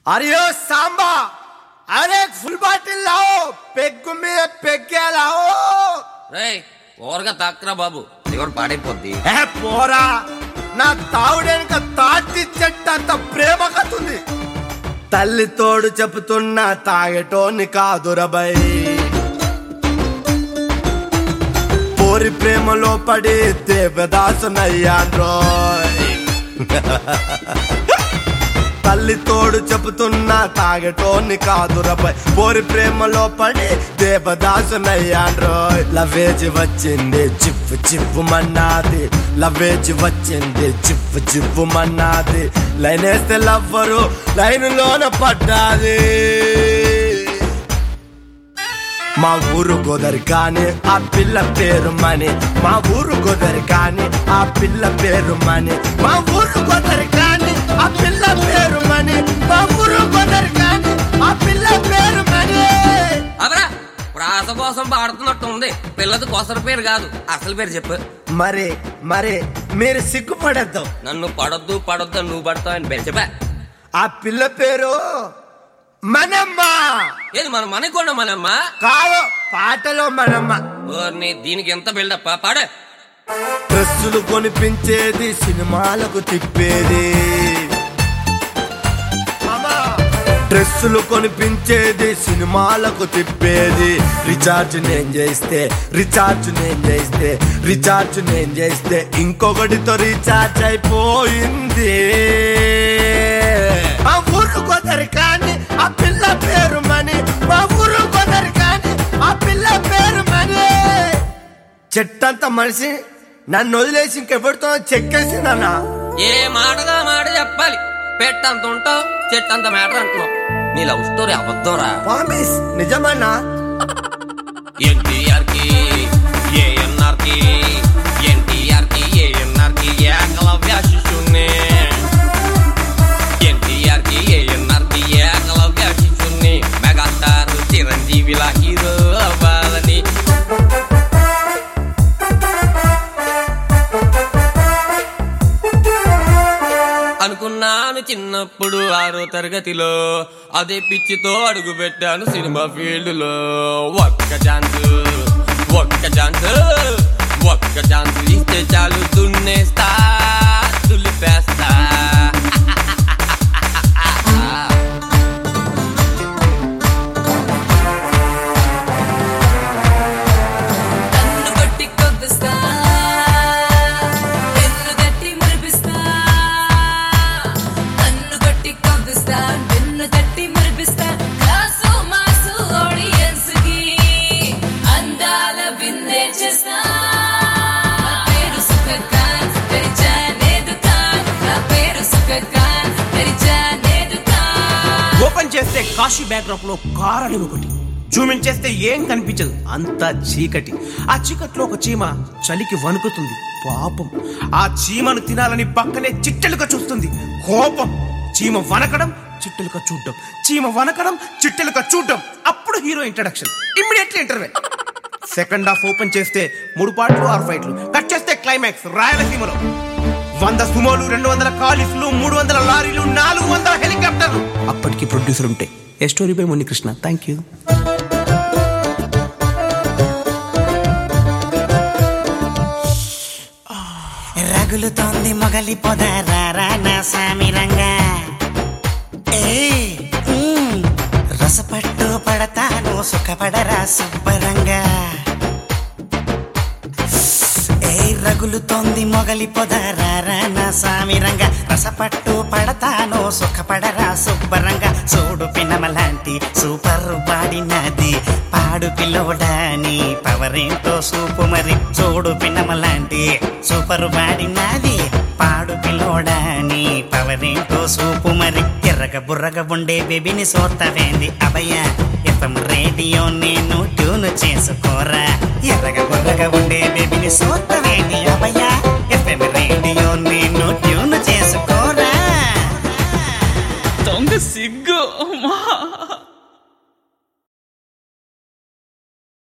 अरे ओ सांबा अरे एक फुल बाटिल लाओ పెగ్గు మీద పెగ్గే లాओ రేయ్ ఓవర్గా తాక్రా బాబు ఎవరు పాడైపోద్ది ఏ పోరా నా తావుడెనక తాటి చెట్టు అంత ప్రేమ కతుంది తల్లి తోడు చెబుతున్నా తాగటోని కాదురబై పోరి ప్రేమలో పడి దేవదాసునయ్యాన్రోయ్ తల్లి తోడు చెబుతున్నా తాగటోని కాదురబై పోరి ప్రేమలో పడి దేవదాసునయ్యాన్రోయ్ లవేజ్ వచ్చింది చిప్పు చిప్పు మన్నాది లవేజ్ వచ్చింది చిప్పు చిప్పు మన్నాది లైన్ వేస్తే లవ్వరు లైన్లోన పడ్డాది మా ఊరు గోదరి కానీ ఆ పిల్ల పేరు మని మా ఊరు గోదరి కానీ ఆ పిల్ల పేరు మని మా ఊరు గోదరి కానీ ఆ పిల్ల పేరు మని మా ఊరు గోదరి కానీ ఆ పిల్ల పేరు మని అవరా ప్రాస కోసం పాడుతున్నట్టు ఉంది పిల్లది కొసర పేరు కాదు అసలు పేరు చెప్పు మరి మరి మీరు సిగ్గుపడద్దు నన్ను పడొద్దు పడొద్దు నువ్వు పడతావు అని పేరు చెప్పా ఆ పిల్ల పేరు మనమ్మ ఏది మన మనకొండ మనమ్మ కాదు పాటలో మనమ్మ ఓర్ని దీనికి ఎంత బిల్డప్ పాడు డ్రెస్సులు కొనిపించేది సినిమాలకు తిప్పేది డ్రెస్సులు కొనిపించేది సినిమాలకు తిప్పేది రీఛార్జ్ నేను చేస్తే రీఛార్జ్ నేను చేస్తే రీఛార్జ్ నేను చేస్తే ఇంకొకటితో రీఛార్జ్ అయిపోయింది మా ఊరు కొదరి కానీ ఆ పిల్ల పేరు మని మా ఊరు కొదరి కానీ ఆ పిల్ల పేరు మని చెట్టంత మనిషి నన్ను వదిలేసి ఇంకెవరితో చెక్కేసిందన్నా ఏ మాటగా మాట చెప్పాలి పెట్టంత ఉంటావు చెట్టంత మ్యాటర్ అంటున్నావు నీ లవ్ స్టోరీ అబద్ధం రా ప్రామిస్ నిజమన్నా ఎన్టీఆర్ కి ఏఎన్ఆర్ కి ఎన్టీఆర్ కి ఏఎన్ఆర్ కి ఏకలవ్య శిశుణ్ణి ఎన్టీఆర్ కి ఏఎన్ఆర్ కి ఏకలవ్య శిశుణ్ణి మెగాస్టార్ చిరంజీవిల హీరో అవ్వాలని అనుకున్నాను చిన్నప్పుడు ఆరో తరగతిలో అదే పిచ్చితో అడుగు పెట్టాను సినిమా ఫీల్డ్ లో ఒక్క ఛాన్స్ ఒక్క ఛాన్స్ ఒక్క ఛాన్స్ ఇస్తే చాలు దున్నేస్తా దులిపేస్తా కన్ను కొట్టి కొద్దిస్తా వెన్ను తట్టి మురిపిస్తా కన్ను కొట్టి కొద్దిస్తా వెన్ను తట్టి మురిపిస్తా కాసు మాసు ఆడియన్స్ కి అందాల బిందే చేస్తా నా పేరు సుఖద్ ఖాన్ తెరిచానే దుకాన్ నా పేరు సుఖద్ ఖాన్ తెరిచానే దుకాన్ ఓపెన్ చేస్తే కాశీ బ్యాక్డ్రాప్ లో కారణం ఒకటి జూమిన్ చేస్తే ఏం కనిపించదు అంతా చీకటి ఆ చీకట్లో ఒక చీమ చలికి వణుకుతుంది పాపం ఆ చీమను తినాలని పక్కనే చిట్టెలుక చూస్తుంది కోపం చీమ వనకడం చిట్టెలుక చూడడం చీమ వనకడం చిట్టెలుక చూడడం అప్పుడు hero introduction immediately interval second half open చేస్తే మూడు పాటలు ఆరు ఫైట్లు కట్ చేస్తే క్లైమాక్స్ రాయలసీమలో వంద సుమోలు రెండు వందల కాలిఫ్లు మూడు వందల లారీలు నాలుగు వందల హెలికాప్టర్లు అప్పటికి ప్రొడ్యూసర్ ఉంటే ఏ స్టోరీ బై ముని కృష్ణ థ్యాంక్ యూ రగులుతోంది మొగలి పొద రారా నా సామి రంగా ఏయ్, మ్, రసపట్టు పడతాను సుఖపడరా సుబ్బరంగా ఏ రగులుతోంది మొగలి పొద రారా నా సామి రంగా రసపట్టు పడతాను సుఖపడరా సుబ్బరంగా చూడు పిన్నమలాంటి సూపర్ బాడినది పాడు పిల్లోడాని పవరేంటో సూపు మరి చూడు పిన్నమలాంటి సూపర్ బాడినది పాడు పిల్లోడాని పవరేంటో సూపు మరి ఎర్రగ బుర్రగ ఉండే బేబీని సోతవేంది అభయ ఎఫ్ఎం రేడియో నేను ట్యూన్ చేసుకోరా ఎర్రగ బుర్రగ ఉండే